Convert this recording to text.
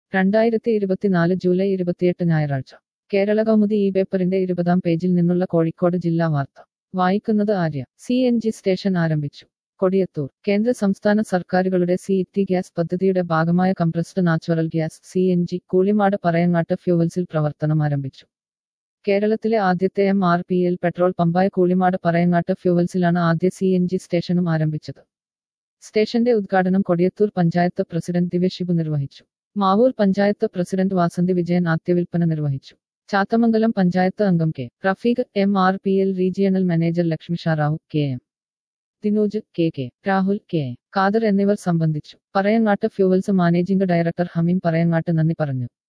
രണ്ടായിരത്തി ഇരുപത്തിനാല് ജൂലൈ ഇരുപത്തിയെട്ട് ഞായറാഴ്ച കേരള കൗമുദി ഈ പേപ്പറിന്റെ ഇരുപതാം പേജിൽ നിന്നുള്ള കോഴിക്കോട് ജില്ലാ വാർത്ത വായിക്കുന്നത് Arya C N G station ആരംഭിച്ചു കൊടിയത്തൂർ കേന്ദ്ര സംസ്ഥാന സർക്കാരുകളുടെ സി ടി ഗ്യാസ് പദ്ധതിയുടെ ഭാഗമായ compressed natural gas C N G Koolimad Parayangat ഫ്യൂവൽസിൽ പ്രവർത്തനം ആരംഭിച്ചു കേരളത്തിലെ ആദ്യത്തെ M R P L petrol പമ്പായ കൂളിമാട് പറയങ്ങാട്ട് ഫ്യൂവൽസിലാണ് ആദ്യ സി എൻ ജി സ്റ്റേഷനും ആരംഭിച്ചത് സ്റ്റേഷന്റെ ഉദ്ഘാടനം കൊടിയത്തൂർ പഞ്ചായത്ത് പ്രസിഡന്റ് ദിവ്യശിബു നിർവഹിച്ചു മാവൂർ പഞ്ചായത്ത് പ്രസിഡന്റ് വാസന്തി വിജയൻ ആദ്യവിൽപ്പന നിർവഹിച്ചു ചാത്തമംഗലം പഞ്ചായത്ത് അംഗം K Rafeeq M R P L regional manager Lakshmisha Rao K M Dinoj K K Rahul K A. Khader എന്നിവർ സംബന്ധിച്ചു Parayangat fuels managing director Hameem Parayangat നന്ദി പറഞ്ഞു